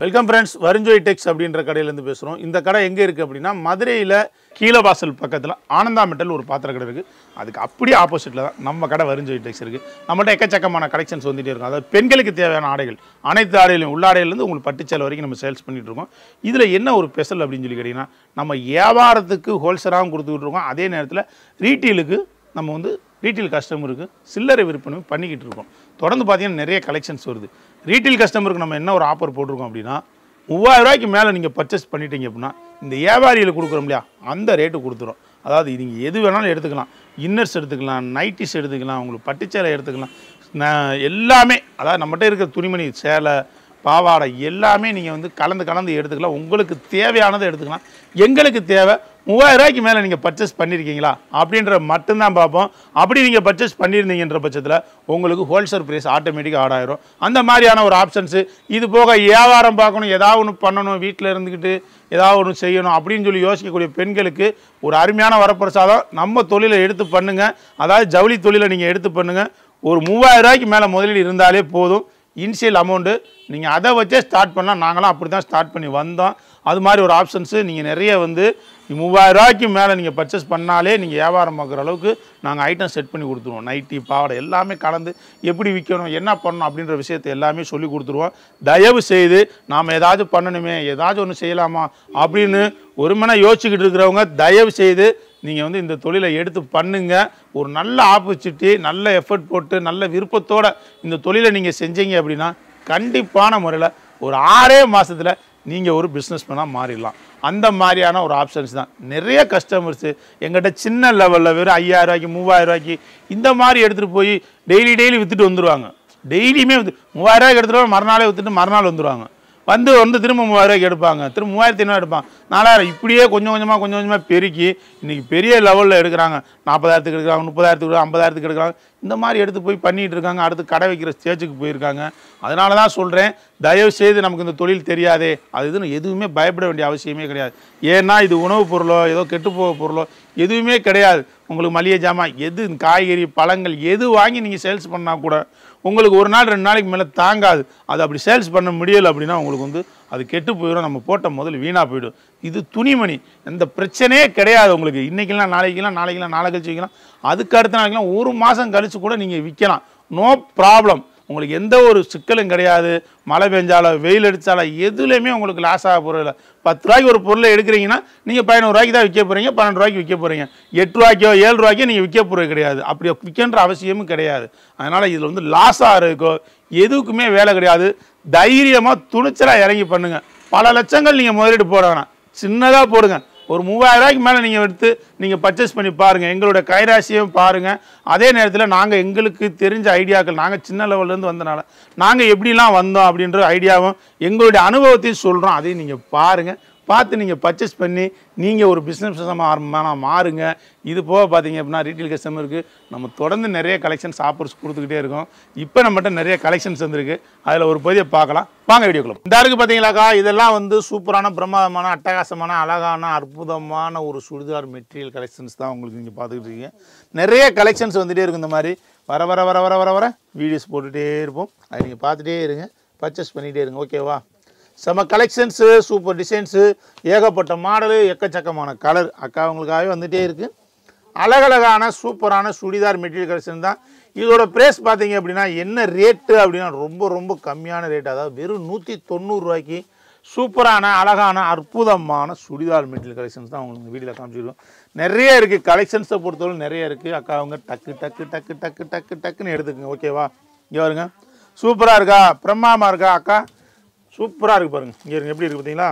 Welcome friends வருஞ்சோய் டெக்ஸ் அப்படின்ற கடையிலேருந்து பேசுகிறோம் இந்த கடை எங்கே இருக்குது அப்படின்னா மதுரையில் கீழவாசல் பக்கத்தில் ஆனந்தா மெட்டல் ஒரு பாத்திர கடை இருக்குது அதுக்கு அப்படியே ஆப்போசிட்டில் தான் நம்ம கடை வருஞ்சோய் டெக்ஸ் இருக்குது நம்மகிட்ட எக்கச்சக்கமான கலெக்ஷன்ஸ் வந்துட்டே இருக்கும் அதாவது பெண்களுக்கு தேவையான ஆடைகள் அனைத்து ஆடைகளையும் உள்ளாடையிலேருந்து உங்களுக்கு பட்டுச்சேலை வரைக்கும் நம்ம சேல்ஸ் பண்ணிட்டு இருக்கோம் இதில் என்ன ஒரு ஸ்பெஷல் அப்படின்னு சொல்லி கேட்டிங்கன்னா நம்ம வியாபாரத்துக்கு ஹோல்சேலாகவும் கொடுத்துக்கிட்டு இருக்கோம் அதே நேரத்தில் ரீட்டெயிலுக்கு நம்ம வந்து ரீட்டெயில் கஸ்டமருக்கு சில்லறை விற்பனை பண்ணிக்கிட்டு இருக்கோம் தொடர்ந்து பார்த்தீங்கன்னா நிறைய கலெக்ஷன்ஸ் வருது ரீட்டெயில் கஸ்டமருக்கு நம்ம என்ன ஒரு ஆஃபர் போட்டிருக்கோம் அப்படின்னா மூவாயிரம் ரூபாய்க்கு மேலே நீங்கள் பர்ச்சேஸ் பண்ணிட்டீங்க அப்படின்னா இந்த வியாபாரியில் கொடுக்குறோம் இல்லையா அந்த ரேட்டு கொடுத்துரும் அதாவது நீங்கள் எது வேணாலும் எடுத்துக்கலாம் இன்னர்ஸ் எடுத்துக்கலாம் நைட்டிஸ் எடுத்துக்கலாம் உங்களுக்கு பட்டுச்சேலை எடுத்துக்கலாம் ந- எல்லாமே அதாவது நம்மகிட்ட இருக்கிற துணிமணி சேலை பாவாடை எல்லாமே நீங்கள் வந்து கலந்து கலந்து எடுத்துக்கலாம் உங்களுக்கு தேவையானதை எடுத்துக்கலாம் எங்களுக்கு தேவை மூவாயிரம் ரூபாய்க்கு மேலே நீங்கள் பர்ச்சேஸ் பண்ணியிருக்கீங்களா அப்படின்ற மட்டும்தான் பார்ப்போம் அப்படி நீங்கள் பர்ச்சேஸ் பண்ணியிருந்தீங்கன்ற பட்சத்தில் உங்களுக்கு ஹோல்சேல் ப்ரைஸ் ஆட்டோமேட்டிக்காக ஆட் ஆயிரும் அந்த மாதிரியான ஒரு ஆப்ஷன்ஸு இது போக வியாபாரம் பார்க்கணும் ஏதாவது ஒன்று பண்ணணும் வீட்டில் இருந்துக்கிட்டு ஏதாவது ஒன்று செய்யணும் அப்படின்னு சொல்லி யோசிக்கக்கூடிய பெண்களுக்கு ஒரு அருமையான வரப்பிரசாதம் நம்ம தொழிலை எடுத்து பண்ணுங்கள் அதாவது ஜவுளி தொழிலை நீங்கள் எடுத்து பண்ணுங்கள் ஒரு மூவாயிரம் ரூபாய்க்கு மேலே முதலீடு இருந்தாலே போதும் இனிஷியல் அமௌண்ட்டு நீங்கள் அதை வச்சே ஸ்டார்ட் பண்ணலாம் நாங்களாம் அப்படி தான் ஸ்டார்ட் பண்ணி வந்தோம் அது மாதிரி ஒரு ஆப்ஷன்ஸு நீங்கள் நிறைய வந்து மூவாயிரம் ரூபாய்க்கு மேலே நீங்கள் பர்ச்சேஸ் பண்ணாலே நீங்கள் வியாபாரம் பார்க்குற அளவுக்கு நாங்கள் ஐட்டம் செட் பண்ணி கொடுத்துருவோம் நைட்டி பாவாடை எல்லாமே கலந்து எப்படி விற்கணும் என்ன பண்ணணும் அப்படின்ற விஷயத்தை எல்லாமே சொல்லி கொடுத்துருவோம் தயவு செய்து நாம் ஏதாச்சும் பண்ணணுமே ஏதாச்சும் ஒன்று செய்யலாமா அப்படின்னு ஒரு மணி யோசிச்சுக்கிட்டு இருக்கிறவங்க தயவு செய்து நீங்கள் வந்து இந்த தொழிலை எடுத்து பண்ணுங்க ஒரு நல்ல ஆப்பர்ச்சுனிட்டி நல்ல எஃபர்ட் போட்டு நல்ல விருப்பத்தோட இந்த தொழிலை நீங்கள் செஞ்சீங்க அப்படின்னா கண்டிப்பான முறையில் ஒரு ஆறே மாசத்துல நீங்கள் ஒரு பிஸ்னஸ் பண்ணால் மாறிடலாம் அந்த மாதிரியான ஒரு ஆப்ஷன்ஸ் தான் நிறைய கஸ்டமர்ஸு எங்கிட்ட சின்ன லெவலில் வெறும் ஐயாயிரம் ரூபாய்க்கு மூவாயிரம் ரூபாய்க்கு இந்த மாதிரி எடுத்துகிட்டு போய் டெய்லி டெய்லி விற்றுட்டு வந்துடுவாங்க டெய்லியுமே வந்து மூவாயிரம் ரூபாய்க்கு எடுத்துகிட்டு போய் மறுநாளே விற்றுட்டு மறுநாள் வந்துடுவாங்க வந்து வந்து திரும்ப மூவாயிரம் ரூபாய்க்கு எடுப்பாங்க திரும்ப மூவாயிரத்தி ஐநூறு எடுப்பாங்க நாலாயிரம் இப்படியே கொஞ்சம் கொஞ்சமாக கொஞ்சம் கொஞ்சமாக பெருக்கி இன்றைக்கி பெரிய லெவலில் எடுக்கிறாங்க நாற்பதாயிரத்துக்கு எடுக்கிறாங்க முப்பதாயிரத்துக்கு எடுக்கிறாங்க ஐம்பதாயிரத்துக்கு எடுக்கிறாங்க இந்த மாதிரி எடுத்து போய் பண்ணிட்டு இருக்காங்க அடுத்து கடை வைக்கிற ஸ்டேஜுக்கு போயிருக்காங்க அதனால தான் சொல்கிறேன் தயவு செய்து நமக்கு இந்த தொழில் தெரியாதே அது இதுன்னு எதுவுமே பயப்பட வேண்டிய அவசியமே கிடையாது ஏன்னா இது உணவுப் பொருளோ ஏதோ கெட்டுப்போக பொருளோ எதுவுமே கிடையாது உங்களுக்கு மளிகை ஜாமான் எது காய்கறி பழங்கள் எது வாங்கி நீங்கள் சேல்ஸ் பண்ணால் கூட உங்களுக்கு ஒரு நாள் ரெண்டு நாளைக்கு மேலே தாங்காது அது அப்படி சேல்ஸ் பண்ண முடியலை அப்படின்னா உங்களுக்கு வந்து அது கெட்டு போயிடும் நம்ம போட்ட முதல்ல வீணாக போயிடும் இது துணிமணி எந்த பிரச்சனையே கிடையாது உங்களுக்கு இன்றைக்கெல்லாம் நாளைக்கெல்லாம் நாளைக்கெல்லாம் நாளை கழிச்சு வைக்கலாம் அதுக்கு அடுத்த நாளைக்கெல்லாம் ஒரு மாதம் கழிச்சு கூட நீங்கள் விற்கலாம் நோ ப்ராப்ளம் உங்களுக்கு எந்த ஒரு சிக்கலும் கிடையாது மழை பெஞ்சாலும் வெயில் அடித்தாலும் எதுலேயுமே உங்களுக்கு லாஸ் ஆக போகிறதில்ல பத்து ரூபாய்க்கு ஒரு பொருளை எடுக்கிறீங்கன்னா நீங்கள் பதினோரு ரூபாய்க்கு தான் விற்க போகிறீங்க பன்னெண்டு ரூபாய்க்கு விற்க போகிறீங்க எட்டு ரூபாய்க்கோ ஏழு ரூபாய்க்கோ நீங்கள் விற்க போகிறது கிடையாது அப்படி விற்கின்ற அவசியமும் கிடையாது அதனால் இதில் வந்து லாஸ் ஆகிறதுக்கோ எதுக்குமே வேலை கிடையாது தைரியமாக துணிச்சலாக இறங்கி பண்ணுங்க பல லட்சங்கள் நீங்கள் முதலீடு போட வேணாம் சின்னதாக போடுங்க ஒரு மூவாயிரம் ரூபாய்க்கு மேலே நீங்கள் எடுத்து நீங்கள் பர்ச்சேஸ் பண்ணி பாருங்கள் எங்களுடைய கைராசியும் பாருங்கள் அதே நேரத்தில் நாங்கள் எங்களுக்கு தெரிஞ்ச ஐடியாக்கள் நாங்கள் சின்ன லெவல்லேருந்து வந்தனால நாங்கள் எப்படிலாம் வந்தோம் அப்படின்ற ஐடியாவும் எங்களுடைய அனுபவத்தையும் சொல்கிறோம் அதையும் நீங்கள் பாருங்கள் பார்த்து நீங்கள் பர்ச்சேஸ் பண்ணி நீங்கள் ஒரு பிஸ்னஸ் ஆரம்பமாக மாறுங்க இது போக பார்த்தீங்க அப்படின்னா ரீட்டைல் கஸ்டமருக்கு நம்ம தொடர்ந்து நிறைய கலெக்ஷன்ஸ் ஆஃபர்ஸ் கொடுத்துக்கிட்டே இருக்கோம் இப்போ நம்மகிட்ட நிறைய கலெக்ஷன்ஸ் வந்திருக்கு அதில் ஒரு பதியை பார்க்கலாம் வாங்க வீடியோக்குள்ள இந்த இருக்கு பார்த்தீங்களாக்கா இதெல்லாம் வந்து சூப்பரான பிரமாதமான அட்டகாசமான அழகான அற்புதமான ஒரு சுடிதார் மெட்டீரியல் கலெக்ஷன்ஸ் தான் உங்களுக்கு நீங்கள் பார்த்துக்கிட்டு இருக்கீங்க நிறைய கலெக்ஷன்ஸ் வந்துகிட்டே இருக்கும் இந்த மாதிரி வர வர வர வர வர வர வீடியோஸ் போட்டுகிட்டே இருப்போம் அதை நீங்கள் பார்த்துட்டே இருங்க பர்ச்சேஸ் பண்ணிகிட்டே இருங்க ஓகேவா செம கலெக்ஷன்ஸு சூப்பர் டிசைன்ஸு ஏகப்பட்ட மாடலு எக்கச்சக்கமான கலர் அக்கா உங்களுக்காகவே வந்துகிட்டே இருக்குது அழகழகான சூப்பரான சுடிதார் மெட்டீரியல் கலெக்ஷன் தான் இதோட ப்ரைஸ் பார்த்தீங்க அப்படின்னா என்ன ரேட்டு அப்படின்னா ரொம்ப ரொம்ப கம்மியான ரேட் அதாவது வெறும் நூற்றி தொண்ணூறுரூவாய்க்கு சூப்பரான அழகான அற்புதமான சுடிதார் மெட்டீரியல் கலெக்ஷன்ஸ் தான் உங்களுக்கு வீடியோவில் காமிச்சிருக்கோம் நிறைய இருக்குது கலெக்ஷன்ஸை பொறுத்தவரை நிறைய இருக்குது அக்கா அவங்க டக்கு டக்கு டக்கு டக்கு டக்கு டக்குன்னு எடுத்துக்கோங்க ஓகேவா இங்கே வருங்க சூப்பராக இருக்கா பிரம்மாமா இருக்கா அக்கா சூப்பராக இருக்குது பாருங்கள் இங்கே இருங்க எப்படி இருக்குது பார்த்தீங்களா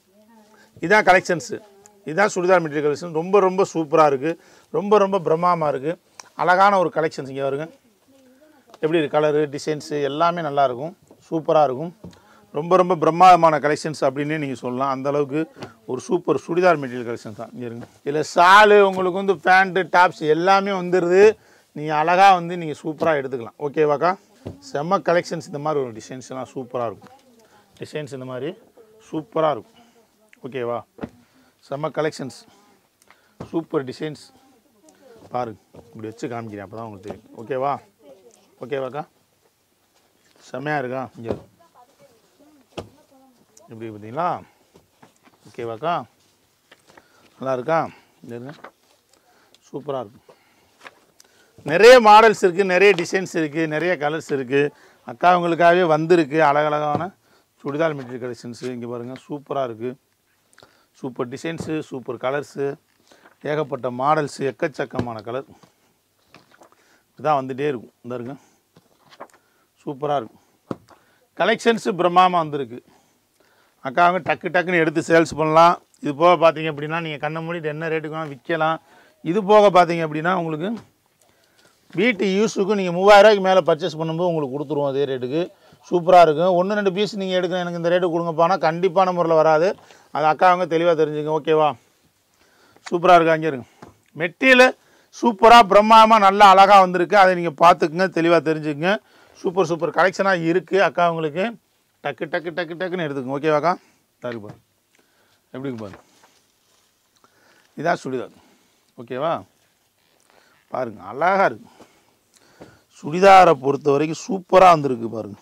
இதான் கலெக்ஷன்ஸு இதுதான் சுடிதார் மெட்டீரியல் கலெக்ஷன் ரொம்ப ரொம்ப சூப்பராக இருக்குது ரொம்ப ரொம்ப பிரம்மாண்டமாக இருக்குது அழகான ஒரு கலெக்ஷன்ஸ் இங்கே வருங்க எப்படி இருக்கு கலரு டிசைன்ஸு எல்லாமே நல்லா இருக்கும் சூப்பராக இருக்கும் ரொம்ப ரொம்ப பிரம்மாண்டமான கலெக்ஷன்ஸ் அப்படின்னே நீங்கள் சொல்லலாம் அந்த அளவுக்கு ஒரு சூப்பர் சுடிதார் மெட்டீரியல் கலெக்ஷன்ஸ் தான் இங்கே இருங்க இதில் ஷாலு உங்களுக்கு வந்து பேண்ட்டு டாப்ஸ் எல்லாமே வந்துடுது நீங்கள் அழகாக வந்து நீங்கள் சூப்பராக எடுத்துக்கலாம் ஓகேவாக்கா செம்ம கலெக்ஷன்ஸ் இந்த மாதிரி ஒரு டிசைன்ஸ்லாம் சூப்பராக இருக்கும் டிசைன்ஸ் இந்த மாதிரி சூப்பராக இருக்கும் ஓகேவா செம்ம கலெக்ஷன்ஸ் சூப்பர் டிசைன்ஸ் பாருங்க இப்படி வச்சு காமிக்கிறேன் அப்போ தான் உங்களுக்கு தெரியும் ஓகேவா ஓகேவாக்கா செம்மையாக இருக்கா இங்கே எப்படி பார்த்தீங்களா ஓகேவாக்கா நல்லா இருக்கா இங்க இருங்க சூப்பராக இருக்கும் நிறைய மாடல்ஸ் இருக்குது நிறைய டிசைன்ஸ் இருக்குது நிறைய கலர்ஸ் இருக்குது அக்கா உங்களுக்காகவே வந்திருக்கு அழகழகான சுடிதார் மெட்டீரியல் கலெக்ஷன்ஸு இங்கே பாருங்கள் சூப்பராக இருக்குது சூப்பர் டிசைன்ஸு சூப்பர் கலர்ஸு ஏகப்பட்ட மாடல்ஸு எக்கச்சக்கமான கலர் இதான் வந்துகிட்டே இருக்கும் இந்த இருங்க சூப்பராக இருக்கும் கலெக்ஷன்ஸு பிரம்மாண்டமாக வந்திருக்கு அக்காவுங்க டக்கு டக்குன்னு எடுத்து சேல்ஸ் பண்ணலாம் இது போக பார்த்தீங்க அப்படின்னா நீங்கள் கண்ணை மூடிட்டு என்ன ரேட்டுக்கு வேணால் விற்கலாம் இது போக பார்த்தீங்க அப்படின்னா உங்களுக்கு வீட்டு யூஸுக்கு நீங்கள் மூவாயிரரூவாய்க்கு மேலே பர்ச்சேஸ் பண்ணும்போது உங்களுக்கு கொடுத்துருவோம் அதே ரேட்டுக்கு சூப்பராக இருக்கும் ஒன்று ரெண்டு பீஸ் நீங்கள் எடுக்க எனக்கு இந்த ரேட்டு கொடுங்கப்பானா கண்டிப்பான முறையில் வராது அது அக்காவங்க தெளிவாக தெரிஞ்சுங்க ஓகேவா சூப்பராக இருக்கு அங்கே இருங்க மெட்டீரியல் சூப்பராக பிரம்மாண்டமாக நல்லா அழகாக வந்திருக்கு அதை நீங்கள் பார்த்துக்குங்க தெளிவாக தெரிஞ்சுக்கங்க சூப்பர் சூப்பர் கலெக்ஷனாக இருக்குது அக்கா உங்களுக்கு டக்கு டக்கு டக்கு டக்குன்னு எடுத்துக்கங்க ஓகேவாக்கா இருக்கு பாரு எப்படி இருக்கு பாரு இதான் சுடிதார் ஓகேவா பாருங்க அழகாக இருக்கு சுடிதாரை பொறுத்த வரைக்கும் சூப்பராக வந்திருக்கு பாருங்க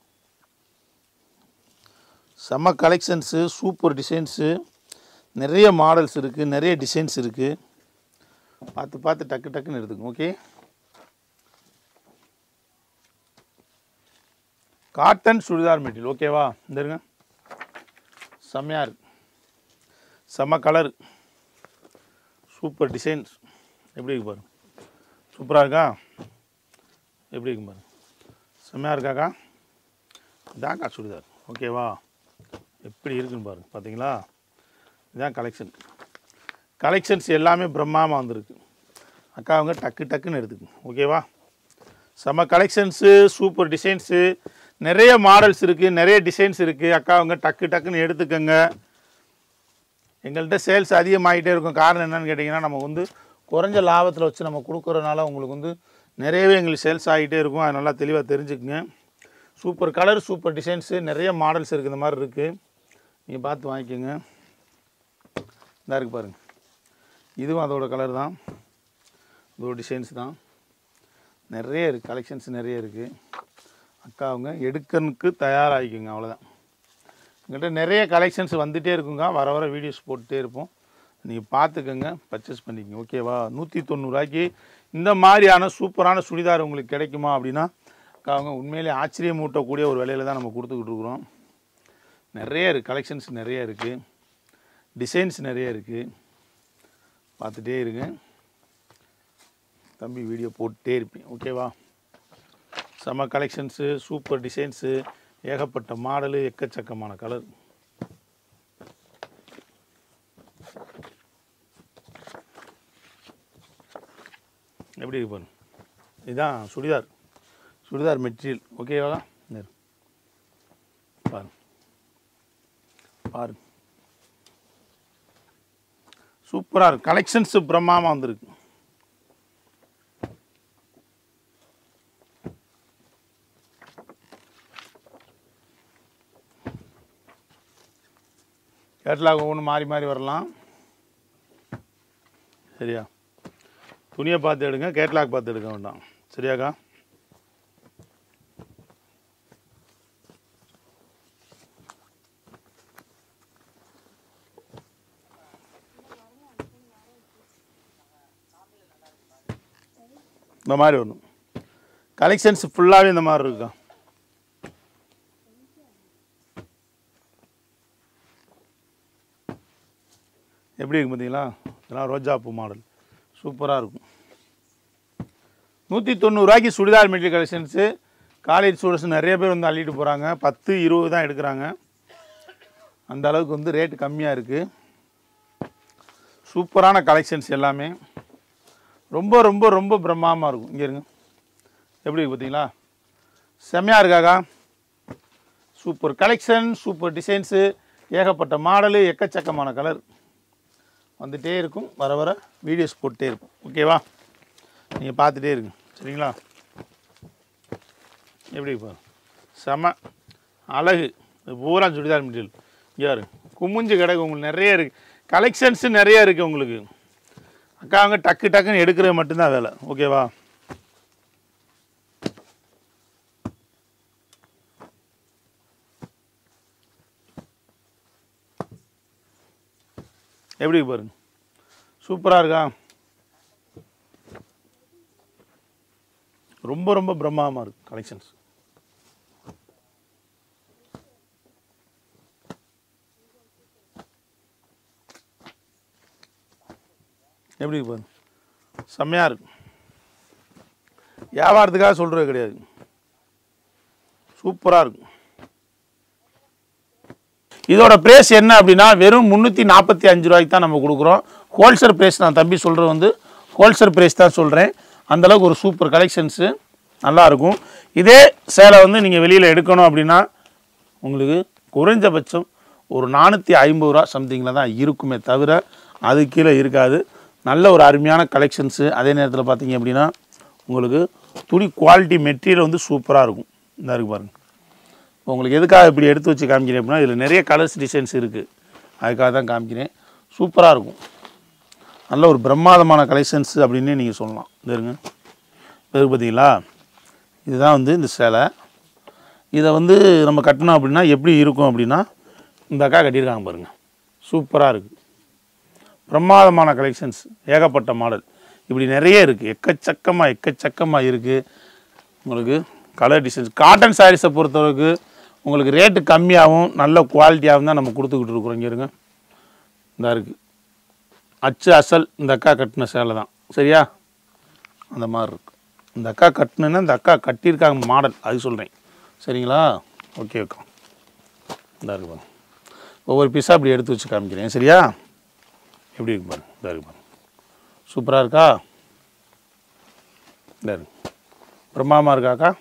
செம்ம கலெக்ஷன்ஸு சூப்பர் டிசைன்ஸு நிறைய மாடல்ஸ் இருக்குது நிறைய டிசைன்ஸ் இருக்குது பார்த்து பார்த்து டக்கு டக்குன்னு எடுத்துக்கோங்க ஓகே காட்டன் சுடிதார் மெட்டீரியல் ஓகேவா இந்த இருங்க செம்மையாக இருக்கு செம்ம கலர் சூப்பர் டிசைன்ஸ் எப்படி இருக்கு பாருங்க சூப்பராக இருக்கா எப்படி இருக்கு பாருங்க செம்மையாக இருக்காக்கா இதாக்கா சுடிதார் ஓகேவா எப்படி இருக்குன்னு பாருங்க பார்த்தீங்களா இதான் கலெக்ஷன் கலெக்ஷன்ஸ் எல்லாமே பிரம்மாண்டமாக வந்திருக்கு அக்கா அவங்க டக்கு டக்குன்னு எடுத்துக்கங்க ஓகேவா செம்ம கலெக்ஷன்ஸு சூப்பர் டிசைன்ஸு நிறைய மாடல்ஸ் இருக்குது நிறைய டிசைன்ஸ் இருக்குது அக்கா அவங்க டக்கு டக்குன்னு எடுத்துக்கங்க எங்கள்கிட்ட சேல்ஸ் அதிகமாகிட்டே இருக்கும் காரணம் என்னன்னு கேட்டிங்கன்னா நம்ம வந்து குறைஞ்ச லாபத்தில் வச்சு நம்ம கொடுக்குறதுனால உங்களுக்கு வந்து நிறையவே எங்களுக்கு சேல்ஸ் ஆகிட்டே இருக்கும் அது நல்லா தெளிவாக தெரிஞ்சுக்குங்க சூப்பர் கலர் சூப்பர் டிசைன்ஸு நிறைய மாடல்ஸ் இருக்குது இந்த மாதிரி இருக்குது நீங்கள் பார்த்து வாங்கிக்கோங்க இதாக இருக்குது பாருங்கள் இதுவும் அதோட கலர் தான் இதோட டிசைன்ஸ் தான் நிறைய இருக்குது கலெக்ஷன்ஸ் நிறைய இருக்குது அக்கா அவங்க எடுக்கனுக்கு தயாராகிக்குங்க அவ்வளோதான் எங்கள்கிட்ட நிறைய கலெக்ஷன்ஸ் வந்துகிட்டே இருக்குங்க வர வர வீடியோஸ் போட்டுகிட்டே இருப்போம் நீங்கள் பார்த்துக்கோங்க பர்ச்சேஸ் பண்ணிக்கங்க ஓகேவா நூற்றி தொண்ணூறுரூவாய்க்கு இந்த மாதிரியான சூப்பரான சுடிதார் உங்களுக்கு கிடைக்குமா அப்படின்னா அக்கா அவங்க உண்மையிலே ஆச்சரியம் ஊட்டக்கூடிய ஒரு விலையில தான் நம்ம கொடுத்துக்கிட்டு இருக்கிறோம் நிறைய இருக்குது கலெக்ஷன்ஸ் நிறைய இருக்குது டிசைன்ஸ் நிறைய இருக்குது பார்த்துட்டே இருங்க தம்பி வீடியோ போட்டுட்டே இருப்பேன் ஓகேவா செம கலெக்ஷன்ஸு சூப்பர் டிசைன்ஸு ஏகப்பட்ட மாடலு எக்கச்சக்கமான கலர் எப்படி இருக்கு பாருங்க இதுதான் சுடிதார் சுடிதார் மெட்டீரியல் ஓகேவா இந்த இரு. பாருங்க பாருங்க சூப்பராக இருக்கு கலெக்ஷன்ஸ் பிரம்மாண்டமாக வந்திருக்கு கேட்லாக் ஒவ்வொன்று மாறி மாறி வரலாம் சரியா துணியை பார்த்து எடுங்க கேட்லாக் பார்த்து எடுக்க வேண்டாம் சரியாக்கா இந்த மாதிரி வரும் கலெக்ஷன்ஸ் ஃபுல்லாகவே இந்த மாதிரி இருக்கா எப்படி இருக்கு பார்த்தீங்களா இதெல்லாம் ரோஜா பூ மாடல் சூப்பராக இருக்கும் நூற்றி தொண்ணூறுரூவாய்க்கு churidar material collections college students நிறைய பேர் வந்து அள்ளிட்டு போகிறாங்க பத்து இருபது தான் எடுக்கிறாங்க அந்த அளவுக்கு வந்து ரேட் கம்மியாக இருக்குது சூப்பரான கலெக்ஷன்ஸ் எல்லாமே ரொம்ப ரொம்ப ரொம்ப பிரம்மாண்டமாக இருக்கும் இங்கே இருங்க எப்படி இருக்கு பார்த்தீங்களா செம்மையாக இருக்காக்கா சூப்பர் கலெக்ஷன் சூப்பர் டிசைன்ஸு ஏகப்பட்ட மாடலு எக்கச்சக்கமான கலர் வந்துட்டே இருக்கும் வர வர வீடியோஸ் போட்டுட்டே இருக்கும் ஓகேவா நீங்கள் பார்த்துட்டே இருங்க சரிங்களா எப்படி பாரு செம அழகு இது பூரா சுடிதார் மெட்டீரியல் யாரு குமிஞ்சு கிடக்கு உங்களுக்கு நிறைய இருக்குது கலெக்ஷன்ஸு நிறைய இருக்குது உங்களுக்கு அக்கா அவங்க டக்கு டக்குன்னு எடுக்கிறது மட்டும்தான் வேலை ஓகேவா எப்படி இருக்கு பாருங்க சூப்பராக இருக்கா ரொம்ப ரொம்ப பிரம்மாண்டமாக இருக்கு கலெக்ஷன்ஸ் எப்படி இருக்கு பாருங்க செம்மையாக இருக்கு வியாபாரத்துக்காக சொல்கிறது கிடையாது சூப்பராக இருக்கும் இதோட ப்ரைஸ் என்ன அப்படின்னா வெறும் முந்நூற்றி நாற்பத்தி அஞ்சு ரூபாய்க்கு தான் நம்ம கொடுக்குறோம் ஹோல்சேல் ப்ரைஸ் நான் தம்பி சொல்கிறது வந்து ஹோல்சேல் ப்ரைஸ் தான் சொல்கிறேன் அந்தளவுக்கு ஒரு சூப்பர் கலெக்ஷன்ஸு நல்லாயிருக்கும் இதே சேலை வந்து நீங்கள் வெளியில் எடுக்கணும் அப்படின்னா உங்களுக்கு குறைஞ்சபட்சம் ஒரு நானூற்றி ஐம்பது ரூபா சம்திங்கில் தான் இருக்குமே தவிர அது கீழே இருக்காது நல்ல ஒரு அருமையான கலெக்ஷன்ஸு அதே நேரத்தில் பார்த்தீங்க அப்படின்னா உங்களுக்கு துணி குவாலிட்டி மெட்டீரியல் வந்து சூப்பராக இருக்கும் இந்த இருக்கு பாருங்க இப்போ உங்களுக்கு எதுக்காக இப்படி எடுத்து வச்சு காமிக்கிறேன் அப்படின்னா இதில் நிறைய கலர்ஸ் டிசைன்ஸ் இருக்குது அதுக்காக தான் காமிக்கிறேன் சூப்பராக இருக்கும் நல்ல ஒரு பிரம்மாதமான கலெக்ஷன்ஸ் அப்படின்னே நீங்கள் சொல்லலாம் இது இருங்க இது இருக்கு பார்த்தீங்களா இதுதான் வந்து இந்த சேலை இதை வந்து நம்ம கட்டினோம் அப்படின்னா எப்படி இருக்கும் அப்படின்னா இந்த அக்கா கட்டியிருக்காங்க பாருங்கள் சூப்பராக இருக்குது பிரமாதமான கலெக்ஷன்ஸ் ஏகப்பட்ட மாடல் இப்படி நிறைய இருக்குது எக்கச்சக்கமாக எக்கச்சக்கமாக இருக்குது உங்களுக்கு கலர் டிசைன்ஸ் காட்டன் சாரீஸை பொறுத்தளவுக்கு உங்களுக்கு ரேட்டு கம்மியாகவும் நல்ல குவாலிட்டியாகவும் தான் நம்ம கொடுத்துக்கிட்டு இருக்கிறோம் இங்கே இருங்க இந்த இருக்குது அச்சு அசல் இந்த அக்கா கட்டின சேலை தான் சரியா அந்த மாதிரி இருக்கு இந்த அக்கா கட்டினா இந்த அக்கா கட்டியிருக்காங்க மாடல் அது சொல்கிறேன் சரிங்களா ஓகே ஓகே இந்த இருக்கு பாருங்க ஒவ்வொரு பீஸாக அப்படி எடுத்து வச்சு காமிக்கிறேன் சரியா எப்படி இருக்கு பாருங்க இந்த இருக்கு பாருங்க சூப்பராக இருக்கா இந்த இருக்கு பிரமாதமாக இருக்காக்கா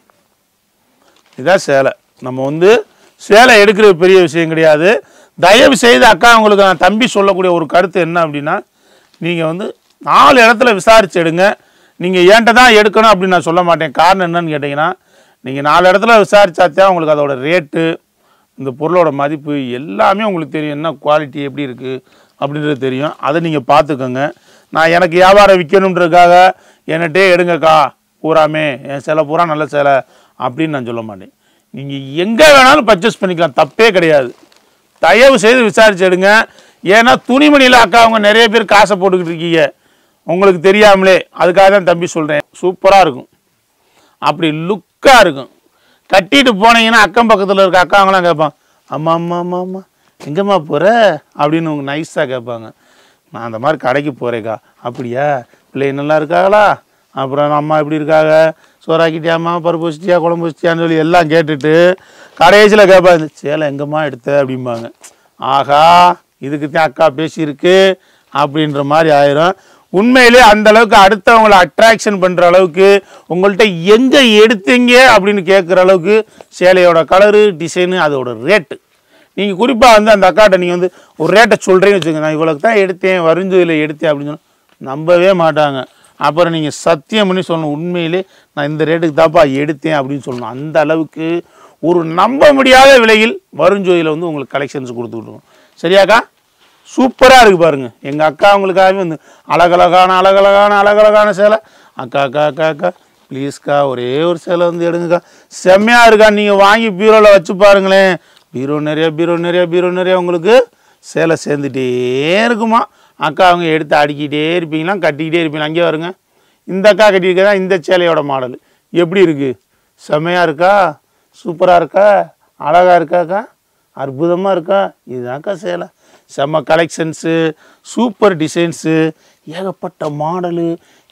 இதான் சேலை நம்ம வந்து சேலை எடுக்கிறது பெரிய விஷயம் கிடையாது தயவு செய்து அக்கா உங்களுக்கு நான் தம்பி சொல்லக்கூடிய ஒரு கருத்து என்ன அப்படின்னா நீங்கள் வந்து நாலு இடத்துல விசாரிச்சு எடுங்க நீங்கள் ஏன்ட்ட தான் எடுக்கணும் அப்படின்னு நான் சொல்ல மாட்டேன் காரணம் என்னன்னு கேட்டிங்கன்னா நீங்கள் நாலு இடத்துல விசாரிச்சாத்தான் உங்களுக்கு அதோட ரேட்டு இந்த பொருளோட மதிப்பு எல்லாமே உங்களுக்கு தெரியும் என்ன குவாலிட்டி எப்படி இருக்குது அப்படின்றது தெரியும் அதை நீங்கள் பார்த்துக்கோங்க நான் எனக்கு வியாபாரம் விற்கணுன்றதுக்காக என்கிட்டே எடுங்கக்கா பூராமே என் சேலை பூரா நல்ல சேலை அப்படின்னு நான் சொல்ல மாட்டேன் நீங்கள் எங்கே வேணாலும் பர்ச்சேஸ் பண்ணிக்கலாம் தப்பே கிடையாது தயவு செய்து விசாரிச்சு எடுங்க ஏன்னா துணிமணியில் அக்கா அவங்க நிறைய பேர் காசை போட்டுக்கிட்டு இருக்கீங்க உங்களுக்கு தெரியாமலே அதுக்காக தான் தம்பி சொல்கிறேன் சூப்பராக இருக்கும் அப்படி லுக்காக இருக்கும் கட்டிட்டு போனீங்கன்னா அக்கம் பக்கத்தில் இருக்க அக்காவங்களாம் கேட்பான் அம்மா அம்மா அம்மா அம்மா எங்கம்மா போகிற அப்படின்னு உங்க நைஸாக கேட்பாங்க நான் அந்த மாதிரி கடைக்கு போகிறேக்கா அப்படியா பிள்ளை நல்லா இருக்காங்களா அப்புறம் அம்மா எப்படி இருக்காங்க சோறாக்கிட்டியாம்மா பருப்பு வச்சிட்டியா குழம்பு வச்சிட்டியான்னு சொல்லி எல்லாம் கேட்டுட்டு கடைசியில் கேட்பாங்க சேலை எங்கம்மா எடுத்த அப்படிம்பாங்க ஆகா இதுக்கு தான் அக்கா பேசியிருக்கு அப்படின்ற மாதிரி ஆயிரும் உண்மையிலே அந்த அளவுக்கு அடுத்தவங்களை அட்ராக்ஷன் பண்ணுற அளவுக்கு உங்கள்கிட்ட எங்கே எடுத்தீங்க அப்படின்னு கேட்குற அளவுக்கு சேலையோட கலரு டிசைனு அதோட ரேட்டு நீங்கள் குறிப்பாக வந்து அந்த அக்காட்ட நீங்கள் வந்து ஒரு ரேட்டை சொல்கிறேன்னு வச்சுக்கோங்க நான் இவ்வளோக்கு தான் எடுத்தேன் வரிஞ்சதில் எடுத்தேன் அப்படின்னு சொன்னா நம்பவே மாட்டாங்க அப்புறம் நீங்கள் சத்தியம் பண்ணி சொல்லணும் உண்மையிலே நான் இந்த ரேட்டுக்கு தான்ப்பா எடுத்தேன் அப்படின்னு சொல்லணும் அந்த அளவுக்கு ஒரு நம்ப முடியாத விலையில் வருஞ்சோதியில் வந்து உங்களுக்கு கலெக்ஷன்ஸ் கொடுத்துக்கிட்டுருக்கோம் சரியாக்கா சூப்பராக இருக்குது பாருங்க எங்கள் அக்கா அவங்களுக்காகவே வந்து அழகழகான அழகழகான அழகழகான சேலை அக்கா அக்கா அக்கா அக்கா ப்ளீஸ்க்கா ஒரே ஒரு சேலை வந்து எடுங்கக்கா செம்மையாக இருக்கா நீங்கள் வாங்கி பீரோவில் வச்சு பாருங்களேன் பீரோ நிறைய பீரோ நிறைய பீரோ நிறைய உங்களுக்கு சேலை சேர்ந்துட்டே இருக்குமா அக்கா அவங்க எடுத்து அடுக்கிட்டே இருப்பீங்களா கட்டிக்கிட்டே இருப்பீங்களா அங்கே வருங்க இந்த அக்கா கட்டியிருக்கதா இந்த சேலையோட மாடல் எப்படி இருக்குது செம்மையாக இருக்கா சூப்பராக இருக்கா அழகாக இருக்காக்கா அற்புதமாக இருக்கா இதுதான்க்கா சேலை செம்ம கலெக்ஷன்ஸு சூப்பர் டிசைன்ஸு ஏகப்பட்ட மாடலு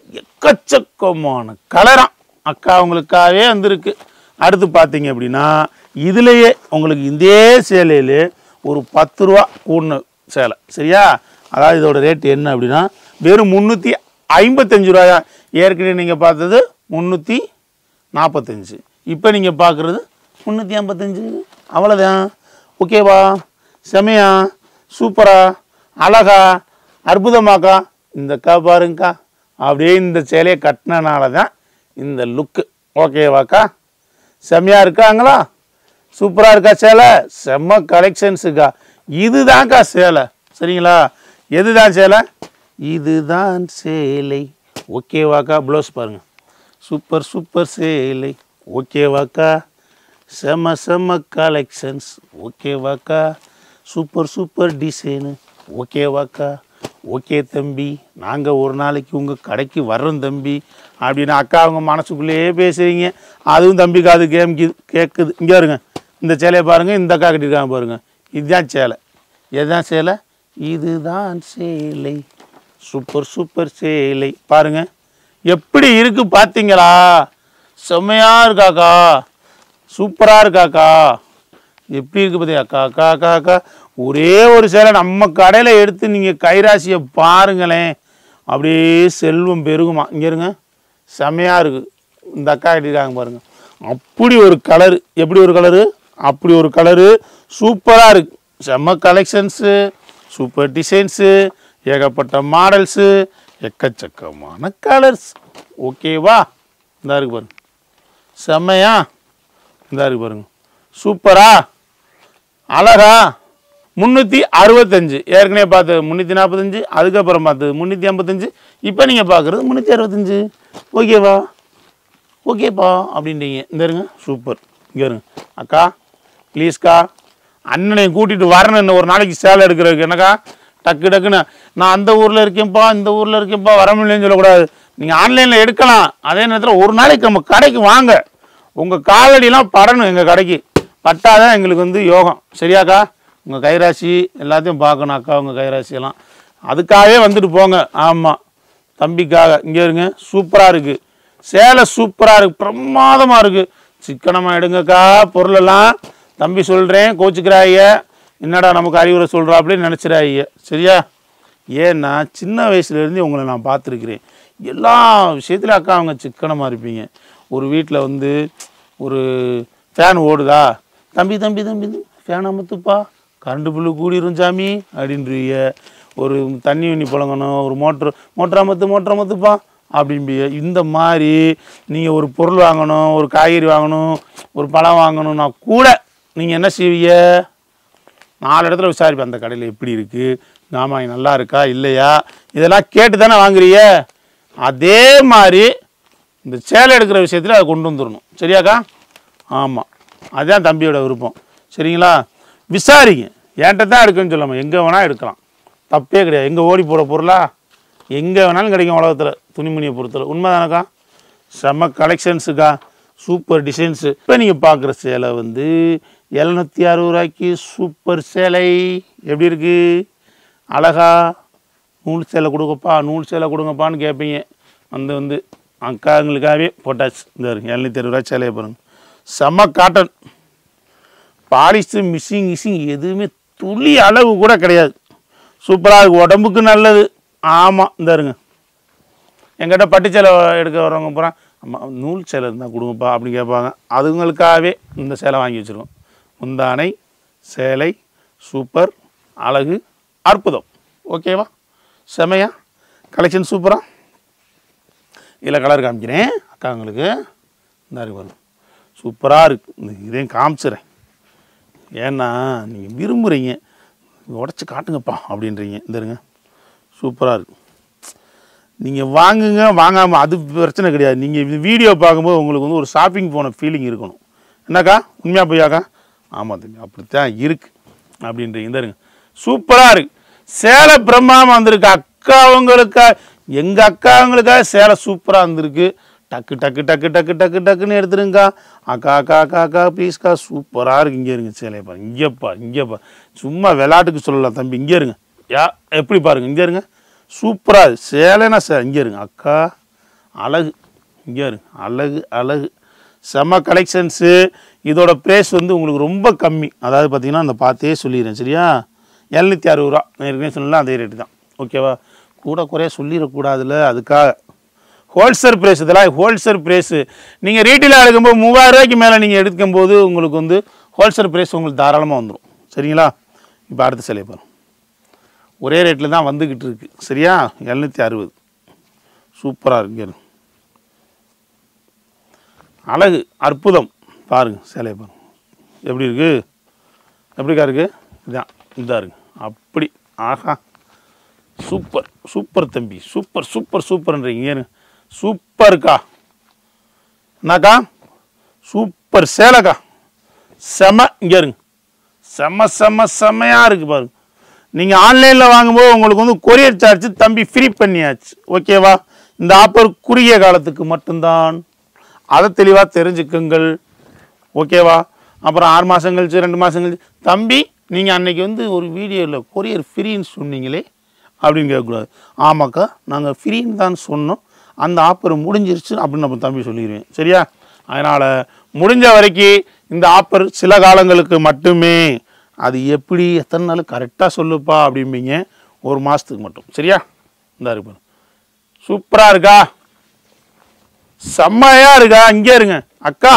எக்கச்சக்கமான கலராம் அக்கா அவங்களுக்காகவே வந்திருக்கு அடுத்து பார்த்தீங்க அப்படின்னா இதுலேயே உங்களுக்கு இதே சேலையிலே ஒரு பத்து ரூபா கூடின சேலை சரியா அதாவது இதோட ரேட் என்ன அப்படின்னா வெறும் முந்நூற்றி ஐம்பத்தஞ்சு ரூபாயா ஏற்கனவே நீங்கள் பார்த்தது முந்நூற்றி நாற்பத்தஞ்சு இப்போ நீங்கள் பார்க்குறது முந்நூற்றி ஐம்பத்தஞ்சு அவ்வளோதான் ஓகேவா செமையா சூப்பரா அழகா அற்புதமாக்கா இந்த அக்கா பாருங்கக்கா அப்படியே இந்த சேலையை கட்டினனால தான் இந்த லுக்கு ஓகேவாக்கா செம்மையா இருக்காங்களா சூப்பராக இருக்கா சேலை செம்ம கலெக்ஷன்ஸுக்கா இதுதான்க்கா சேலை சரிங்களா எதுதான் சேலை இதுதான் சேலை ஓகேவாக்கா ப்ளவுஸ் பாருங்க சூப்பர் சூப்பர் சேலை ஓகேவாக்கா செம செம கலெக்ஷன்ஸ் ஓகேவாக்கா சூப்பர் சூப்பர் டிசைனு ஓகேவாக்கா ஓகே தம்பி நாங்கள் ஒரு நாளைக்கு உங்கள் கடைக்கு வர்றோம் தம்பி அப்படின்னு அக்கா அவங்க மனசுக்குள்ளேயே பேசுறீங்க அதுவும் தம்பிக்கு அது கேம் கேட்குது இங்கே இருங்க இந்த சேலையை பாருங்கள் இந்த அக்கா கட்டியிருக்காங்க பாருங்கள் இதுதான் சேலை எதுதான் சேலை இதுதான் சேலை சூப்பர் சூப்பர் சேலை பாருங்க எப்படி இருக்கு பார்த்தீங்களா செம்மையா இருக்காக்கா சூப்பராக இருக்காக்கா எப்படி இருக்கு பார்த்தியா அக்கா அக்கா அக்கா அக்கா ஒரே ஒரு சேலை நம்ம கடையில் எடுத்து நீங்கள் கைராசியை பாருங்களேன் அப்படியே செல்வம் பெருகுமா இங்கே இருங்க செம்மையாக இருக்கு இந்த அக்கா கட்டியிருக்காங்க பாருங்க அப்படி ஒரு கலரு எப்படி ஒரு கலரு அப்படி ஒரு கலரு சூப்பராக இருக்கு செம்ம கலெக்ஷன்ஸு சூப்பர் டிசைன்ஸு ஏகப்பட்ட மாடல்ஸு எக்கச்சக்கமான கலர்ஸ் ஓகேவா இந்த இருக்கு பாருங்க செம்மையா இந்த இருக்கு பாருங்க சூப்பரா அழகா முந்நூற்றி அறுபத்தஞ்சு ஏற்கனவே பார்த்தது முந்நூற்றி நாற்பத்தஞ்சு அதுக்கப்புறம் பார்த்தது முந்நூற்றி ஐம்பத்தஞ்சு இப்போ நீங்கள் பார்க்குறது முந்நூற்றி அறுபத்தஞ்சு ஓகேவா ஓகேப்பா அப்படின்றீங்க இந்த இருங்க சூப்பர் இங்கே இருங்க அக்கா ப்ளீஸ்க்கா அண்ணனையும் கூட்டிகிட்டு வரணும் இன்னும் ஒரு நாளைக்கு சேலை எடுக்கிறதுக்கு என்னக்கா டக்கு டக்குன்னு நான் அந்த ஊரில் இருக்கேன்ப்பா இந்த ஊரில் இருக்கேன்ப்பா வர முடியலன்னு சொல்லக்கூடாது நீங்கள் ஆன்லைனில் எடுக்கலாம் அதே நேரத்தில் ஒரு நாளைக்கு நம்ம கடைக்கு வாங்க உங்கள் காலடிலாம் படணும் எங்கள் கடைக்கு பட்டாதான் எங்களுக்கு வந்து யோகம் சரியாக்கா உங்கள் கைராசி எல்லாத்தையும் பார்க்கணும் அக்கா உங்கள் கைராசியெல்லாம் அதுக்காகவே வந்துட்டு போங்க ஆமாம் தம்பிக்காக இங்கே இருங்க சூப்பராக இருக்குது சேலை சூப்பராக இருக்குது பிரமாதமாக இருக்குது சிக்கனமாக எடுங்கக்கா பொருளெல்லாம் தம்பி சொல்கிறேன் கோச்சுக்கிறாய என்னடா நமக்கு அறிவுரை சொல்கிறாப்புலன்னு நினச்சிடாய சரியா ஏன்னா சின்ன வயசுலேருந்து உங்களை நான் பார்த்துருக்கிறேன் எல்லா விஷயத்துலையும் அக்கா அவங்க சிக்கனமாக இருப்பீங்க ஒரு வீட்டில் வந்து ஒரு ஃபேன் ஓடுதா தம்பி தம்பி தம்பி ஃபேன் அமுத்துப்பா கரண்ட் பில்லு கூடிரும் சாமி அப்படின்றீங்க ஒரு தண்ணி வண்ணி புழங்கணும் ஒரு மோட்ரு மோட்டர் அமத்து மோட்டர் அமத்துப்பா அப்படிம்பிய இந்த மாதிரி நீங்கள் ஒரு பொருள் வாங்கணும் ஒரு காய்கறி வாங்கணும் ஒரு பழம் வாங்கணும்னா கூட நீங்கள் என்ன செய்வீங்க நாலு இடத்துல விசாரிப்பேன் அந்த கடையில் எப்படி இருக்குது ஆமாம் நல்லா இருக்கா இல்லையா இதெல்லாம் கேட்டு தானே வாங்குறீங்க அதே மாதிரி இந்த சேலை எடுக்கிற விஷயத்தில் அதை கொண்டு வந்துடணும் சரியாக்கா ஆமாம் அதுதான் தம்பியோட விருப்பம் சரிங்களா விசாரிங்க என்கிட்ட தான் எடுக்கணும்னு சொல்லாமல் எங்கே வேணால் எடுக்கலாம் தப்பே கிடையாது எங்கே ஓடி போகிற பொருளா எங்கே வேணாலும் கிடைக்கும் உலகத்தில் துணிமணியை பொறுத்தல உண்மைதானக்கா செம்ம கலெக்ஷன்ஸுக்கா சூப்பர் டிசைன்ஸு இப்போ நீங்கள் பார்க்குற சேலை வந்து எழுநூற்றி அறுபது ரூபாய்க்கு சூப்பர் சேலை எப்படி இருக்குது அழகா நூல் சேலை கொடுங்கப்பா நூல் சேலை கொடுங்கப்பான்னு கேட்பீங்க வந்து வந்து அக்காங்களுக்காகவே போட்டாச்சு இந்த எழுநூற்றி அறுபது ரூபாய் சேலையை பாருங்க செம்ம காட்டன் பாலிஸ்டர் மிஷிங் கிஷிங் எதுவுமே துளி அளவு கூட கிடையாது சூப்பராக இருக்கு உடம்புக்கு நல்லது ஆமாம் இந்த இருங்க எங்கிட்ட பட்டு சேலை எடுக்க வரவங்க பூரா அம்மா நூல் சேலை இருந்தால் கொடுங்கப்பா அப்படின்னு கேட்பாங்க அதுங்களுக்காகவே இந்த சேலை வாங்கி வச்சுருக்கோம் முந்தானை சேலை சூப்பர் அழகு அற்புதம் ஓகேவா செமையா கலெக்ஷன் சூப்பரா இதில் கலர் காமிக்கிறேன் அக்காங்களுக்கு இந்த இருக்கு பாருங்க சூப்பராக இருக்கு இந்த இதையும் காமிச்சிடுறேன் ஏன்னா நீங்கள் விரும்புகிறீங்க உடச்சி காட்டுங்கப்பா அப்படின்றீங்க இந்த இருங்க சூப்பராக இருக்கு நீங்கள் வாங்குங்க வாங்காமல் அது பிரச்சனை கிடையாது நீங்கள் வீடியோ பார்க்கும்போது உங்களுக்கு வந்து ஒரு ஷாப்பிங் போன ஃபீலிங் இருக்கணும் என்னக்கா உண்மையாக பொய்யாக்கா ஆமாம் தம்பி அப்படித்தான் இருக்கு அப்படின்றீங்க இந்த இருங்க சூப்பராக இருக்கு சேலை பிரம்மாமல் வந்திருக்கு அக்கா அவங்களுக்கா எங்கள் அக்கா அவங்களுக்காக சேலை சூப்பராக வந்திருக்கு டக்கு டக்கு டக்கு டக்கு டக்கு டக்குன்னு எடுத்துருங்கக்கா அக்கா அக்கா அக்கா அக்கா ப்ளீஸ்க்கா சூப்பராக இருக்கு இங்கே இருங்க சேலையை பாருங்க இங்கேப்பா இங்கேப்பா சும்மா விளையாட்டுக்கு சொல்லலாம் தம்பி இங்கே இருங்க யா எப்படி பாருங்க இங்கே இருங்க சூப்பராக இருக்கு சேலைனா சே இங்கே இருங்க அக்கா அழகு இங்கே இருங்க அழகு அழகு செம கலெக்ஷன்ஸு இதோட ப்ரைஸ் வந்து உங்களுக்கு ரொம்ப கம்மி அதாவது பார்த்தீங்கன்னா அந்த பார்த்தே சொல்லிடுறேன் சரியா எழுநூற்றி அறுபது ரூபா நான் ஏற்கனவே சொன்னல அதே ரேட்டு தான் ஓகேவா கூட குறைய சொல்லிடக்கூடாதுல்ல அதுக்காக ஹோல்சேல் ப்ரைஸ் இதெல்லாம் ஹோல்சேல் ப்ரைஸு நீங்கள் ரீட்டெயிலாக எடுக்கும்போது மூவாயிரம் ரூபாய்க்கு மேலே நீங்கள் எடுக்கும்போது உங்களுக்கு வந்து ஹோல்சேல் ப்ரைஸ் உங்களுக்கு தாராளமாக வந்துடும் சரிங்களா இப்போ அடுத்த சிலையை பாருங்க ஒரே ரேட்டில் தான் வந்துக்கிட்டு இருக்கு சரியா எழுநூற்றி அறுபது சூப்பராக இருக்கு இங்க இருக்கு. அழகு அற்புதம் பாருங்க சேலையை பாருங்க எப்படி இருக்கு எப்படிக்கா இருக்கு இதான் இதாக இருக்கு அப்படி ஆஹா சூப்பர் சூப்பர் தம்பி சூப்பர் சூப்பர் சூப்பர்ன்றீங்க ஏன்னு சூப்பர்க்கா என்னக்கா சூப்பர் சேலைக்கா செம இங்கே இருங்க செம செம செமையாக இருக்குது பாருங்க நீங்கள் ஆன்லைனில் வாங்கும்போது உங்களுக்கு வந்து கொரியர் சார்ஜ் தம்பி ஃப்ரீ பண்ணியாச்சு ஓகேவா இந்த ஆஃபர் குறுகிய காலத்துக்கு மட்டும்தான் அதை தெளிவாக தெரிஞ்சுக்குங்கள் ஓகேவா அப்புறம் ஆறு மாதம் கழிச்சு ரெண்டு மாதம் கழிச்சு தம்பி நீங்கள் அன்னைக்கு வந்து ஒரு வீடியோவில் கொரியர் ஃப்ரீன்னு சொன்னீங்களே அப்படின்னு கேட்கக்கூடாது ஆமாக்கா நாங்கள் ஃப்ரீன்னு தான் சொன்னோம் அந்த ஆஃபர் முடிஞ்சிருச்சு அப்படின்னு நம்ம தம்பி சொல்லிடுவேன் சரியா அதனால் முடிஞ்ச வரைக்கும் இந்த ஆஃபர் சில காலங்களுக்கு மட்டுமே அது எப்படி எத்தனை நாள் கரெக்டாக சொல்லுப்பா அப்படிம்பீங்க ஒரு மாதத்துக்கு மட்டும் சரியா இந்த இருப்பார் சூப்பராக இருக்கா செம்மையா இருக்கா இங்கே இருங்க அக்கா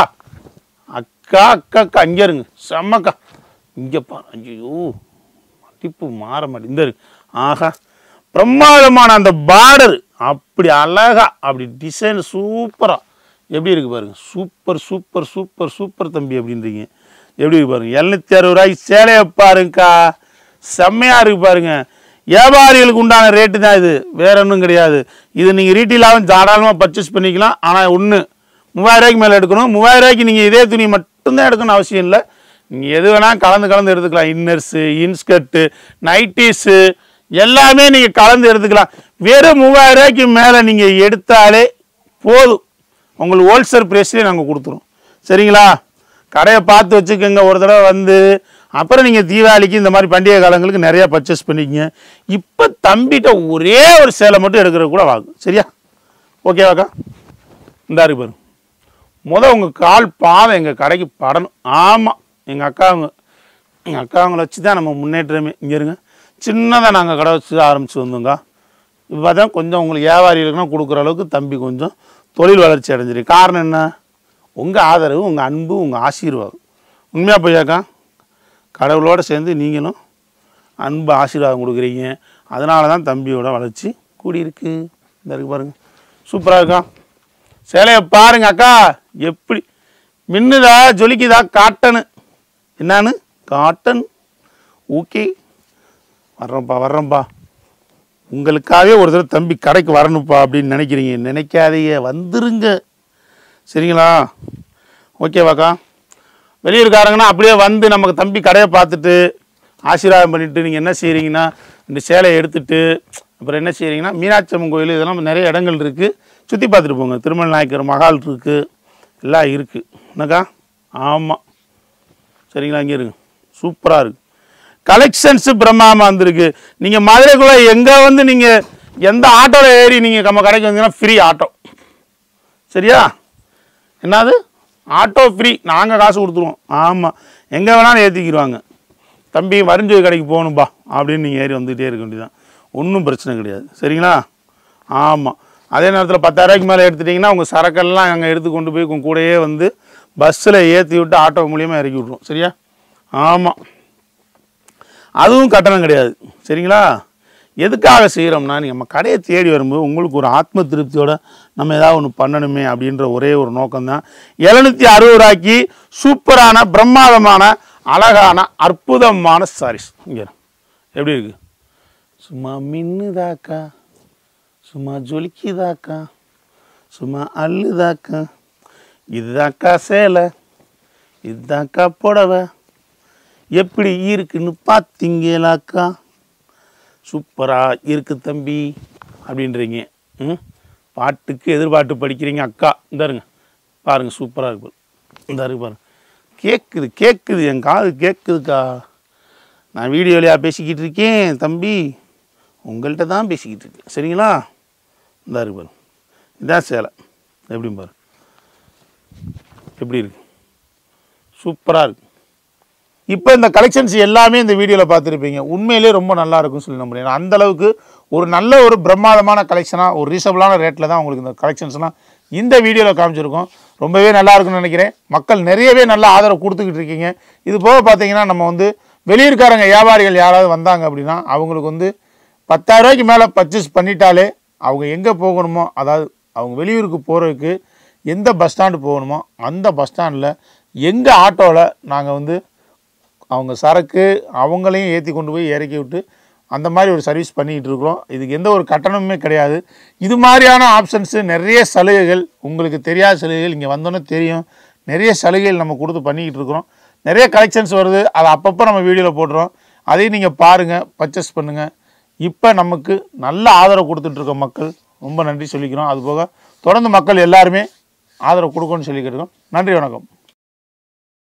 அக்கா அக்கா அக்கா இங்கே இருங்க செம்மக்கா இங்கே பாரு ஐயோ மடிப்பு மாற மாட்டேங்குது இந்த இருக்கு ஆஹா பிரமாதமான அந்த பார்டர் அப்படி அழகா அப்படி டிசைன் சூப்பரா எப்படி இருக்கு பாருங்க சூப்பர் சூப்பர் சூப்பர் சூப்பர் தம்பி அப்படின்றீங்க எப்படி இருக்கு பாருங்க எழுநூத்தி அறுபது ரூபாய்க்கு சேலையை பாருங்கக்கா செம்மையா இருக்கு பாருங்க வியாபாரிகளுக்கு உண்டான ரேட்டு தான் இது வேற ஒன்றும் கிடையாது இது நீங்கள் ரீட்டெயிலாகவும் தாராளமாக பர்ச்சேஸ் பண்ணிக்கலாம் ஆனால் ஒன்று மூவாயிரம் ரூபாய்க்கு மேலே எடுக்கணும் மூவாயிரம் ரூபாய்க்கு நீங்கள் இதே துணி மட்டும்தான் எடுக்கணும் அவசியம் இல்லை நீங்கள் எது வேணால் கலந்து கலந்து எடுத்துக்கலாம் இன்னர்ஸு இன்ஸ்கர்ட்டு நைட்டிஸு எல்லாமே நீங்கள் கலந்து எடுத்துக்கலாம் வெறும் மூவாயிரம் ரூபாய்க்கு மேலே நீங்கள் எடுத்தாலே போதும் உங்களுக்கு ஹோல்சேல் ப்ரைஸ்லேயே நாங்கள் கொடுத்துருவோம் சரிங்களா கடையை பார்த்து வச்சுக்கோங்க ஒரு தடவை வந்து அப்புறம் நீங்கள் தீபாவளிக்கு இந்த மாதிரி பண்டிகை காலங்களுக்கு நிறையா பர்ச்சேஸ் பண்ணிக்கங்க இப்போ தம்பிட்ட ஒரே ஒரு சேலை மட்டும் எடுக்கிறது கூட வாங்கும் சரியா ஓகேவாக்கா இந்தா இருக்கு பாருங்க முத உங்கள் கால் பாதம் எங்கள் கடைக்கு படணும் ஆமாம் எங்கள் அக்காவுங்க எங்கள் அக்காவங்களை வச்சு தான் நம்ம முன்னேற்றமே இங்கே இருங்க சின்னதாக நாங்கள் கடை வச்சு ஆரம்பிச்சு வந்தோங்க இப்போ தான் கொஞ்சம் உங்களுக்கு வியாபாரிகளுக்குனா கொடுக்குற அளவுக்கு தம்பி கொஞ்சம் தொழில் வளர்ச்சி அடைஞ்சிருக்கு காரணம் என்ன உங்கள் ஆதரவு உங்கள் அன்பு உங்கள் ஆசீர்வாதம் உண்மையாக போயாக்கா கடவுளோடு சேர்ந்து நீங்களும் அன்பு ஆசீர்வாதம் கொடுக்குறீங்க அதனால தான் தம்பியோட வளர்ச்சி கூடியிருக்கு இந்த இருக்கு பாருங்க சூப்பராக இருக்கா சேலையை பாருங்க அக்கா எப்படி மின்னுதா ஜொலிக்குதா காட்டனு என்னான்னு காட்டன் ஓகே வர்றோம்ப்பா வர்றோம்ப்பா உங்களுக்காகவே ஒரு தடவை தம்பி கடைக்கு வரணும்ப்பா அப்படின்னு நினைக்கிறீங்க நினைக்காதீங்க வந்துருங்க சரிங்களா ஓகேவாக்கா வெளியூர்காரங்கன்னா அப்படியே வந்து நமக்கு தம்பி கடையை பார்த்துட்டு ஆசீர்வாதம் பண்ணிட்டு நீங்கள் என்ன செய்கிறீங்கன்னா இந்த சேலையை எடுத்துட்டு அப்புறம் என்ன செய்கிறீங்கன்னா மீனாட்சி அம்மன் கோயில் இதெல்லாம் நிறைய இடங்கள் இருக்குது சுற்றி பார்த்துட்டு போங்க திருமல் நாயக்கர் மகால் இருக்குது எல்லாம் இருக்குது என்னக்கா ஆமாம் சரிங்களா இங்கே இருங்க சூப்பராக இருக்கு கலெக்ஷன்ஸு பிரம்மாமா வந்திருக்கு நீங்கள் மதுரைக்குள்ளே எங்கே வந்து நீங்கள் எந்த ஆட்டோவில் ஏறி நீங்கள் நம்ம கடைக்கு வந்தீங்கன்னா ஃப்ரீ ஆட்டோ சரியா என்னது ஆட்டோ ஃப்ரீ நாங்கள் காசு கொடுத்துருவோம் ஆமாம் எங்கே வேணாலும் ஏற்றிக்கிடுவாங்க தம்பி வரிஞ்சு கடைக்கு போகணும்பா அப்படின்னு நீங்கள் ஏறி வந்துகிட்டே இருக்க வேண்டியதான் ஒன்றும் பிரச்சனை கிடையாது சரிங்களா ஆமாம் அதே நேரத்தில் பத்தாயிரரூபாய்க்கு மேலே எடுத்துட்டிங்கன்னா உங்கள் சரக்கெல்லாம் அங்கே எடுத்து கொண்டு போய் உங்க கூடயே வந்து பஸ்ஸில் ஏற்றி விட்டு ஆட்டோ மூலியமாக இறக்கி விட்ருவோம் சரியா ஆமாம் அதுவும் கட்டணம் கிடையாது சரிங்களா எதுக்காக செய்கிறோம்னா நீங்கள் நம்ம கடையை தேடி வரும்போது உங்களுக்கு ஒரு ஆத்ம திருப்தியோட நம்ம ஏதாவது ஒன்று பண்ணணுமே அப்படின்ற ஒரே ஒரு நோக்கம்தான் எழுநூற்றி அறுபது ரூபாய்க்கு சூப்பரான பிரம்மாதமான அழகான அற்புதமான சாரீஸ் இங்கே எப்படி இருக்கு சும்மா மின்னுதாக்கா சும்மா ஜொலிக்குதாக்கா சும்மா அள்ளுதாக்கா இதுதாக்கா சேலை இதுதாக்கா புடவை எப்படி இருக்குன்னு பார்த்தீங்களாக்கா சூப்பராக இருக்கு தம்பி அப்படின்றீங்க ம் பாட்டுக்கு எதிர்பார்த்து படிக்கிறீங்க அக்கா இந்தாருங்க பாருங்க சூப்பராக இருக்கு இந்த இருக்கு பாருங்க கேட்குது கேட்குது என் காது கேட்குதுக்கா நான் வீடியோலையா பேசிக்கிட்டு இருக்கேன் தம்பி உங்கள்கிட்ட தான் பேசிக்கிட்டு இருக்கேன் சரிங்களா இந்த இருக்கு பாருங்க இதான் சேலை எப்படி பாரு எப்படி இருக்கு சூப்பராக இருக்கு இப்போ இந்த கலெக்ஷன்ஸ் எல்லாமே இந்த வீடியோவில் பார்த்துருப்பீங்க உண்மையிலே ரொம்ப நல்லா இருக்கும்னு சொல்லி நம்புறேன் ஏன்னா அந்த அளவுக்கு ஒரு நல்ல ஒரு பிரம்மாதமான கலெக்ஷனாக ஒரு ரீசனபிளான ரேட்டில் தான் உங்களுக்கு இந்த கலெக்ஷன்ஸ்லாம் இந்த வீடியோவில் காமிச்சிருக்கோம் ரொம்பவே நல்லா இருக்கும்னு நினைக்கிறேன் மக்கள் நிறையவே நல்ல ஆதரவு கொடுத்துக்கிட்டு இருக்கீங்க இது போக பார்த்தீங்கன்னா நம்ம வந்து வெளியூர்காரங்க வியாபாரிகள் யாராவது வந்தாங்க அப்படின்னா அவங்களுக்கு வந்து பத்தாயிரம் ரூபாய்க்கு மேலே பர்ச்சேஸ் பண்ணிட்டாலே அவங்க எங்கே போகணுமோ அதாவது அவங்க வெளியூருக்கு போகிறதுக்கு எந்த பஸ் ஸ்டாண்டு போகணுமோ அந்த பஸ் ஸ்டாண்டில் எங்கள் ஆட்டோவில் நாங்கள் வந்து அவங்க சரக்கு அவங்களையும் ஏற்றி கொண்டு போய் இறக்கி விட்டு அந்த மாதிரி ஒரு சர்வீஸ் பண்ணிக்கிட்டு இருக்கிறோம் இதுக்கு எந்த ஒரு கட்டணமுமே கிடையாது இது மாதிரியான ஆப்ஷன்ஸு நிறைய சலுகைகள் உங்களுக்கு தெரியாத சலுகைகள் இங்கே வந்தோன்னே தெரியும் நிறைய சலுகைகள் நம்ம கொடுத்து பண்ணிக்கிட்டு இருக்கிறோம் நிறைய கலெக்ஷன்ஸ் வருது அதை அப்பப்போ நம்ம வீடியோவில் போடுறோம் அதையும் நீங்கள் பாருங்கள் பர்ச்சேஸ் பண்ணுங்கள் இப்போ நமக்கு நல்ல ஆதரவு கொடுத்துட்டு இருக்க மக்கள் ரொம்ப நன்றி சொல்லிக்கிறோம் அதுபோக தொடர்ந்து மக்கள் எல்லாருமே ஆதரவு கொடுக்கணும்னு சொல்லிக்கிறோம் நன்றி வணக்கம்